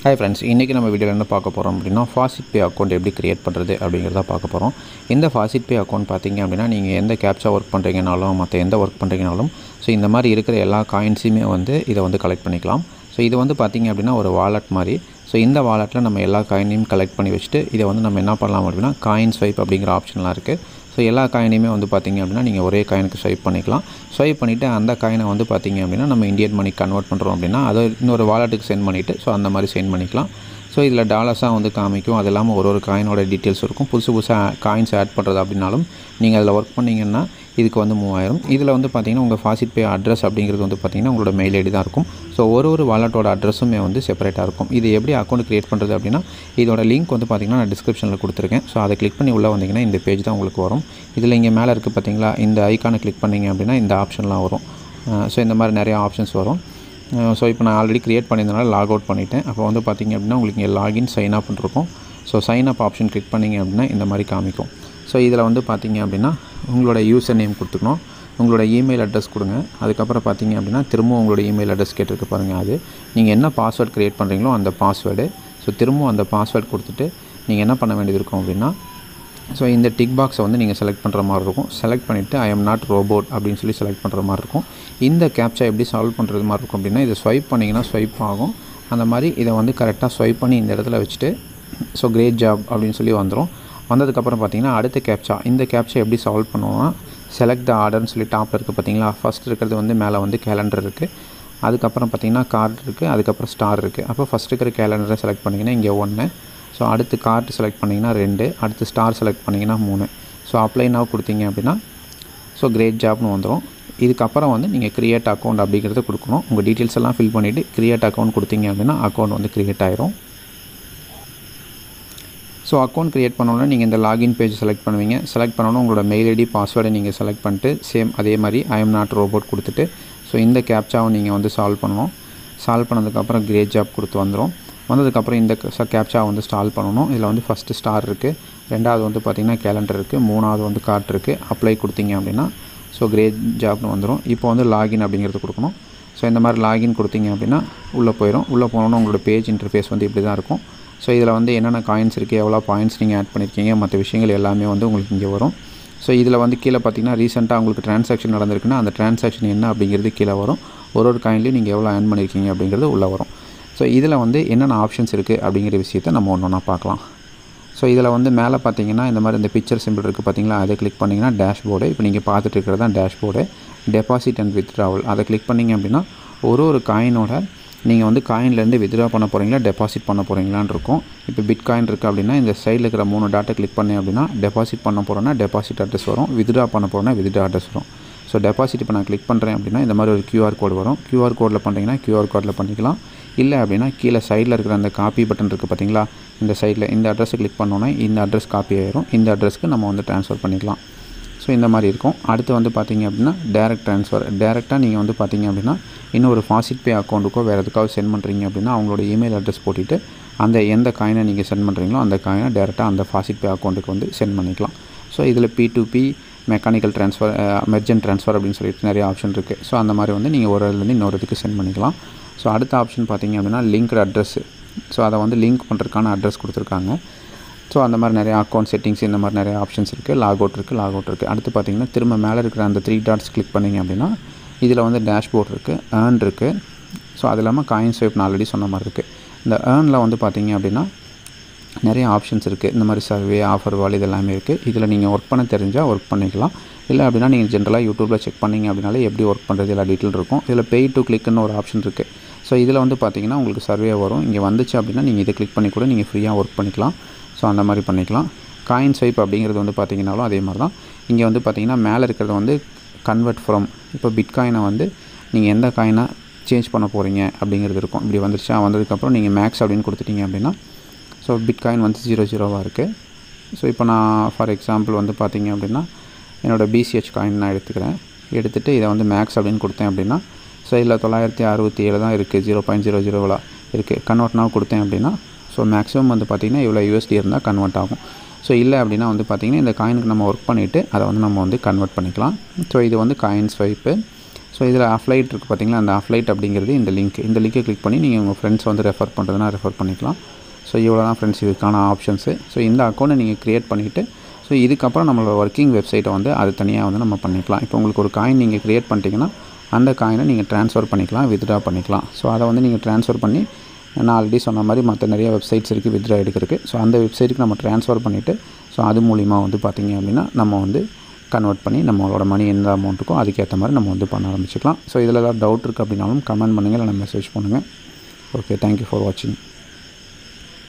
hi friends இன்றைக்கி நம்ம வீடியோவில் என்ன பார்க்க போகிறோம் அப்படின்னா ஃபாசிட் பே அக்கௌண்ட் எப்படி கிரியேட் பண்ணுறது அப்படிங்கிறத பார்க்க போகிறோம் இந்த ஃபாசிட் பே அக்கௌண்ட் பார்த்தீங்க அப்படின்னா நீங்கள் எந்த கேப்சா ஒர்க் பண்ணுறீங்கனாலும் மற்ற எந்த ஒர்க் பண்ணுறீங்கனாலும் ஸோ இந்த மாதிரி இருக்கிற எல்லா காயின்ஸுமே வந்து இதை வந்து கலெக்ட் பண்ணிக்கலாம் ஸோ இது வந்து பார்த்திங்க அப்படின்னா ஒரு வாலெட் மாதிரி ஸோ இந்த வாலெட்டில் நம்ம எல்லா காயினையும் கலெக்ட் பண்ணி வச்சுட்டு இதை வந்து நம்ம என்ன பண்ணலாம் அப்படின்னா காயின் ஸ்வைப் அப்படிங்கிற ஆப்ஷன்லாம் இருக்குது ஸோ எல்லா காயினையுமே வந்து பார்த்திங்க அப்படின்னா நீங்கள் ஒரே காயினுக்கு ஸ்வைப் பண்ணிக்கலாம் ஸ்வைப் பண்ணிவிட்டு அந்த காயினை வந்து பார்த்திங்க அப்படின்னா நம்ம இந்தியன் மணி கன்வெர்ட் பண்ணுறோம் அப்படின்னா அதை இன்னொரு வாலெட்டுக்கு சென்ட் பண்ணிவிட்டு ஸோ அந்த மாதிரி சென்ட் பண்ணிக்கலாம் ஸோ இதில் டாலர்ஸாக வந்து காமிக்கும் அது இல்லாமல் ஒரு ஒரு காயினோட டீட்டெயில்ஸ் இருக்கும் புதுசு புதுசாக காயின்ஸ் ஆட் பண்ணுறது அப்படின்னாலும் நீங்கள் அதில் ஒர்க் பண்ணிங்கன்னா இதுக்கு வந்து மூவாயிரம் இதில் வந்து பார்த்திங்கன்னா உங்கள் ஃபாசிட் பே அட்ரஸ் அப்படிங்கிறது வந்து பார்த்திங்கன்னா உங்களோட மெயில் ஐடி தான் இருக்கும் ஸோ ஒரு ஒரு வாலெட்டோட அட்ரஸுமே வந்து செப்பரேட்டாக இருக்கும் இது எப்படி அக்கௌண்ட் க்ரியேட் பண்ணுறது அப்படின்னா இதோட லிங்க் வந்து பார்த்திங்கன்னா நான் டிஸ்கிரிப்ஷனில் கொடுத்துருக்கேன் ஸோ அதை கிளிக் பண்ணி உள்ளே வந்தீங்கன்னா இந்த பேஜ் தான் உங்களுக்கு வரும் இதில் இங்கே மேலே இருக்குது பார்த்தீங்களா இந்த ஐக்கானை கிளிக் பண்ணிங்க அப்படின்னா இந்த ஆப்ஷன்லாம் வரும் ஸோ இந்த மாதிரி நிறைய ஆப்ஷன்ஸ் வரும் ஸோ இப்போ நான் ஆல்ரெடி க்ரியேட் பண்ணியிருந்தனால லாக் அவுட் பண்ணிட்டேன் அப்போ வந்து பார்த்திங்க அப்படின்னா உங்களுக்கு இங்கே லாகின் சைன் அப் இருக்கும் so sign up option click பண்ணிங்க அப்படின்னா இந்த மாதிரி காமிக்கும் ஸோ இதில் வந்து பார்த்திங்க அப்படின்னா உங்களோட யூசர் நேம் கொடுத்துக்கணும் உங்களோட இமெயில் அட்ரஸ் கொடுங்க அதுக்கப்புறம் பார்த்தீங்க அப்படின்னா திரும்பவும் உங்களோட இமெயில் அட்ரஸ் கேட்டிருக்கு பாருங்கள் அது நீங்கள் என்ன பாஸ்வேர்ட் க்ரியேட் பண்ணுறீங்களோ அந்த பாஸ்வேர்டு ஸோ திரும்பவும் அந்த பாஸ்வேர்ட் கொடுத்துட்டு நீங்கள் என்ன பண்ண வேண்டியது இருக்கும் அப்படின்னா ஸோ இந்த டிக் பாக்ஸை வந்து நீங்கள் செலக்ட் பண்ணுற மாதிரி இருக்கும் செலக்ட் பண்ணிவிட்டு ஐ எம் நாட் ரோபோட் அப்படின்னு சொல்லி செலக்ட் பண்ணுற மாதிரி இருக்கும் இந்த கேப்சா எப்படி சால்வ் பண்ணுறது மாதிரி இருக்கும் அப்படின்னா இதை ஸ்வைப் பண்ணிங்கன்னா ஸ்வைப் ஆகும் அந்த மாதிரி இதை வந்து கரெக்டாக ஸ்வைப் பண்ணி இந்த இடத்துல வச்சுட்டு ஸோ கிரேட் ஜாப் அப்படின்னு சொல்லி வந்துடும் வந்ததுக்கப்புறம் பார்த்தீங்கன்னா அடுத்த கேப்சா இந்த கேப்சா எப்படி சால்வ் பண்ணுவோம்னா செலக்ட் த ஆர்டர்னு சொல்லி டாப்பில் இருக்குது பார்த்தீங்களா ஃபஸ்ட் இருக்கிறது வந்து மேலே வந்து கேலண்டர் இருக்குது அதுக்கப்புறம் பார்த்தீங்கன்னா கார்டு இருக்குது அதுக்கப்புறம் ஸ்டார் இருக்குது அப்போ ஃபஸ்ட் இருக்கிற கேலண்டரை செலக்ட் பண்ணிங்கன்னா இங்கே ஒன்று ஸோ அடுத்து கார்டு செலக்ட் பண்ணிங்கன்னா ரெண்டு அடுத்து ஸ்டார் செலக்ட் பண்ணிங்கன்னா மூணு ஸோ அப்ளை now கொடுத்தீங்க அப்படின்னா ஸோ கிரேட் ஜாப்னு வந்துடும் இதுக்கப்புறம் வந்து நீங்கள் க்ரியேட் அக்கௌண்ட் அப்படிங்கிறத கொடுக்கணும் உங்கள் டீட்டெயில்ஸ் எல்லாம் ஃபில் பண்ணிவிட்டு க்ரியேட் அக்கௌண்ட் கொடுத்தீங்க அப்படின்னா அக்கௌண்ட் வந்து க்ரியேட் ஆயிரும் ஸோ அக்கௌண்ட் க்ரியேட் பண்ணோன்னா நீங்கள் இந்த லாகின் பேஜ் செலக்ட் பண்ணுவீங்க செலக்ட் பண்ணோன்னா உங்களோட மெயில் ஐடி பாஸ்வேர்டை நீங்கள் செலக்ட் பண்ணிட்டு சேம் அதே மாதிரி ஐ எம் நாட் ரோபோட் கொடுத்துட்டு ஸோ இந்த கேப்சாவை நீங்கள் வந்து சால்வ் பண்ணணும் சால்வ் பண்ணதுக்கப்புறம் கிரேட் ஜாப் கொடுத்து வந்துடும் வந்ததுக்கப்புறம் இந்த கேப்சா வந்து ஸ்டால் பண்ணணும் இதில் வந்து ஃபஸ்ட்டு ஸ்டார் இருக்குது ரெண்டாவது வந்து பார்த்திங்கன்னா கேலண்டர் இருக்குது மூணாவது வந்து கார்ட் இருக்குது அப்ளை கொடுத்தீங்க அப்படின்னா ஸோ கிரேட் ஜாப்னு வந்துடும் இப்போ வந்து லாகின் அப்படிங்கிறது கொடுக்கணும் ஸோ இந்த மாதிரி லாகின் கொடுத்தீங்க அப்படின்னா உள்ளே போயிடும் உள்ளே போனோன்னா உங்களோட பேஜ் இன்டர்ஃபேஸ் வந்து இப்படி தான் இருக்கும் ஸோ இதில் வந்து என்னென்ன காயின்ஸ் இருக்குது எவ்வளோ பாயிண்ட்ஸ் நீங்கள் ஆட் பண்ணியிருக்கீங்க மற்ற விஷயங்கள் எல்லாமே வந்து உங்களுக்கு இங்கே வரும் ஸோ இதில் வந்து கீழே பார்த்தீங்கன்னா ரீசெண்டாக உங்களுக்கு ட்ரான்சாக்ஷன் நடந்திருக்குன்னா அந்த ட்ரான்சாக்ஷன் என்ன அப்படிங்கிறது கீழே வரும் ஒரு ஒரு காயின்லேயும் நீங்கள் எவ்வளோ ஏர்ன் பண்ணியிருக்கீங்க அப்படிங்கிறது உள்ளே வரும் ஸோ இதில் வந்து என்னென்ன ஆப்ஷன்ஸ் இருக்குது அப்படிங்கிற விஷயத்தை நம்ம ஒன்று ஒன்றா பார்க்கலாம் ஸோ இதில் வந்து மேலே பார்த்தீங்கன்னா இந்த மாதிரி இந்த பிக்சர் சிம்பிள் இருக்குது பார்த்தீங்களா அதை கிளிக் பண்ணிங்கன்னா டேஷ்போர்டு இப்போ நீங்கள் பார்த்துட்டு இருக்கிறது தான் டேஷ்போர்டு டெபாசிட் அண்ட் வித்ட்ராவல் அதை கிளிக் பண்ணிங்க அப்படின்னா ஒரு ஒரு காயினோட நீங்கள் வந்து காயின்லேருந்து வித்ட்ரா பண்ண போகிறீங்களா டெபாசிட் பண்ண போகிறீங்களான்னு இருக்கும் இப்போ பிட் காயின் இருக்குது அப்படின்னா இந்த சைடில் இருக்கிற மூணு டாட்டை கிளிக் பண்ணி அப்படின்னா டெபாசிட் பண்ண போகிறோன்னா டெபாசிட் அட்ரஸ் வரும் வித்ட்ரா பண்ண போகிறோன்னா வித்ட்ரா அட்ரஸ் வரும் ஸோ டெபாசிட் இப்போ நான் கிளிக் பண்ணுறேன் அப்படின்னா இந்த மாதிரி ஒரு கியூஆர் கோடு வரும் கியூஆர் கோடில் பண்ணுறீங்கன்னா கியூஆர் கோடில் பண்ணிக்கலாம் இல்லை அப்படின்னா கீழே சைடில் இருக்கிற அந்த காப்பி பட்டன் இருக்குது பார்த்தீங்களா இந்த சைடில் இந்த அட்ரஸை கிளிக் பண்ணோன்னா இந்த அட்ரஸ் காப்பி ஆயிரும் இந்த அட்ரஸ்க்கு நம்ம வந்து ட்ரான்ஸ்ஃபர் பண்ணிக்கலாம் ஸோ இந்த மாதிரி இருக்கும் அடுத்து வந்து பார்த்தீங்க அப்படின்னா டேரக்ட் ட்ரான்ஸ்ஃபர் டேரெக்டாக நீங்கள் வந்து பார்த்தீங்க அப்படின்னா இன்னும் ஒரு ஃபாசிட் பே அக்கௌண்ட்டுக்கோ வேறு எதுக்காவது சென்ட் பண்ணுறீங்க அப்படின்னா அவங்களோட இமெயில் அட்ரஸ் போட்டுட்டு அந்த எந்த காயினை நீங்கள் சென்ட் பண்ணுறீங்களோ அந்த காயினை டேரெக்டாக அந்த ஃபாசிட் பே அக்கௌண்ட்டுக்கு வந்து சென்ட் பண்ணிக்கலாம் ஸோ இதில் P to P mechanical transfer merchant transfer அப்படின்னு சொல்லிட்டு நிறைய ஆப்ஷன் இருக்குது ஸோ அந்த மாதிரி வந்து நீங்கள் ஒரு இதுலேருந்து இன்னொரு இதுக்கு சென்ட் பண்ணிக்கலாம் ஸோ அடுத்த ஆப்ஷன் பார்த்தீங்க அப்படின்னா லிங்க்டு அட்ரஸ் ஸோ அதை வந்து லிங்க் பண்ணுறதுக்கான அட்ரஸ் கொடுத்துருக்காங்க ஸோ அந்த மாதிரி நிறைய அக்கௌண்ட் செட்டிங்ஸ் இந்த மாதிரி நிறைய ஆப்ஷன்ஸ் இருக்குது லாக் அவுட் இருக்குது லாக் அவுட் இருக்குது அடுத்து பார்த்தீங்கன்னா திரும்ப மேலே இருக்கிற அந்த த்ரீ டாட்ஸ் கிளிக் பண்ணிங்க அப்படின்னா இதில் வந்து டேஷ்போர்ட் இருக்குது ஏர்ன் இருக்குது ஸோ அது இல்லாமல் காயின் ஸ்வைப் நான் ஆல்ரெடி சொன்ன மாதிரி இருக்குது இந்த ஏர்னில் வந்து பார்த்தீங்க அப்படின்னா நிறைய ஆப்ஷன்ஸ் இருக்குது இந்த மாதிரி சர்வே ஆஃபர் வால் இது எல்லாமே இருக்குது இதில் நீங்கள் ஒர்க் பண்ண தெரிஞ்சால் ஒர்க் பண்ணிக்கலாம் இல்லை அப்படின்னா நீங்கள் ஜென்ரலாக யூடியூப்பில் செக் பண்ணிங்க அப்படின்னாலே எப்படி ஒர்க் பண்ணுறது எல்லா டீட்டெயில் இருக்கும் இதில் pay டு கிளிக்னு ஒரு ஆப்ஷன் இருக்குது ஸோ இதில் வந்து பார்த்தீங்கன்னா உங்களுக்கு சர்வே வரும் இங்கே வந்துச்சு அப்படின்னா நீங்கள் இதை கிளிக் பண்ணி கூட நீங்கள் ஃப்ரீயாக ஒர்க் பண்ணிக்கலாம் ஸோ அந்த மாதிரி பண்ணிக்கலாம் காயின் ஸ்வைப் அப்படிங்கிறது வந்து பார்த்தீங்கன்னாலும் அதே மாதிரி தான் இங்கே வந்து பார்த்தீங்கன்னா மேலே இருக்கிறது வந்து கன்வெர்ட் ஃப்ரம் இப்போ பிட்காயினை வந்து நீங்கள் எந்த காயினை சேஞ்ச் பண்ண போகிறீங்க அப்படிங்கிறது இருக்கும் இப்படி வந்துருச்சா வந்ததுக்கப்புறம் நீங்கள் மேக்ஸ் அப்படின்னு கொடுத்துட்டீங்க அப்படின்னா ஸோ பிட்காயின் வந்து ஜீரோ ஜீரோவாக இருக்குது ஸோ இப்போ நான் ஃபார் எக்ஸாம்பிள் வந்து பார்த்தீங்க அப்படின்னா என்னோடய பிசிஹெச் காயின் நான் எடுத்துக்கிறேன் எடுத்துகிட்டு இதை வந்து மேக்ஸ் அப்படின்னு கொடுத்தேன் அப்படின்னா ஸோ இதில் தொள்ளாயிரத்தி அறுபத்தி ஏழு தான் இருக்குது ஜீரோ பாயிண்ட் ஜீரோ ஜீரோவில் இருக்குது கன்வெர்ட் நான் கொடுத்தேன் அப்படின்னா ஸோ மேக்ஸிமம் வந்து பார்த்திங்கன்னா இவ்வளோ யூஎஸ்டி இருந்தால் கன்வெர்ட் ஆகும் ஸோ இல்லை அப்படின்னா வந்து பார்த்திங்கன்னா இந்த காயினுக்கு நம்ம ஒர்க் பண்ணிவிட்டு அதை வந்து நம்ம வந்து கன்வெர்ட் பண்ணிக்கலாம் ஸோ இது வந்து காயின் ஸ்வைப்பு ஸோ இதில் அஃப்லைட் இருக்குது பார்த்தீங்களா அந்த அஃப்லைட் அப்படிங்கிறது இந்த லிங்க் இந்த லிங்கை கிளிக் பண்ணி நீங்கள் உங்கள் ஃப்ரெண்ட்ஸ் வந்து ரெஃபர் பண்ணுறதுனா ரெஃபர் பண்ணிக்கலாம் ஸோ இவ்வளோ தான் ஃப்ரெண்ட்ஸ் இதுக்கான ஆப்ஷன்ஸு ஸோ இந்த அக்கௌண்ட்டை நீங்கள் க்ரியேட் பண்ணிவிட்டு ஸோ இதுக்கப்புறம் நம்மளோட ஒர்க்கிங் வெப்சைட்டை வந்து அது தனியாக வந்து நம்ம பண்ணிக்கலாம் இப்போ உங்களுக்கு ஒரு காயின் நீங்கள் க்ரியேட் பண்ணிட்டீங்கன்னா அந்த காயினை நீங்கள் ட்ரான்ஸ்ஃபர் பண்ணிக்கலாம் வித்ட்ரா பண்ணிக்கலாம் ஸோ அதை வந்து நீங்கள் ட்ரான்ஸ்ஃபர் பண்ணி நான் ஆல்ரெடி சொன்ன மாதிரி மற்ற நிறைய வெப்சைட்ஸ் இருக்குது வித்ட்ரா எடுக்கிறதுக்கு ஸோ அந்த வெப்சைட்டுக்கு நம்ம ட்ரான்ஸ்ஃபர் பண்ணிவிட்டு ஸோ அது மூலிமா வந்து பார்த்திங்க அப்படின்னா நம்ம வந்து கன்வெர்ட் பண்ணி நம்மளோட மணி எந்த அமௌண்ட்டுக்கோ அதுக்கேற்ற மாதிரி நம்ம வந்து பண்ண ஆரம்பிச்சிக்கலாம் ஸோ இதில் ஏதாவது டவுட் இருக்குது அப்படின்னாலும் கமெண்ட் பண்ணுங்கள் இல்லை மெசேஜ் பண்ணுங்கள் ஓகே தேங்க்யூ ஃபார் வாட்சிங்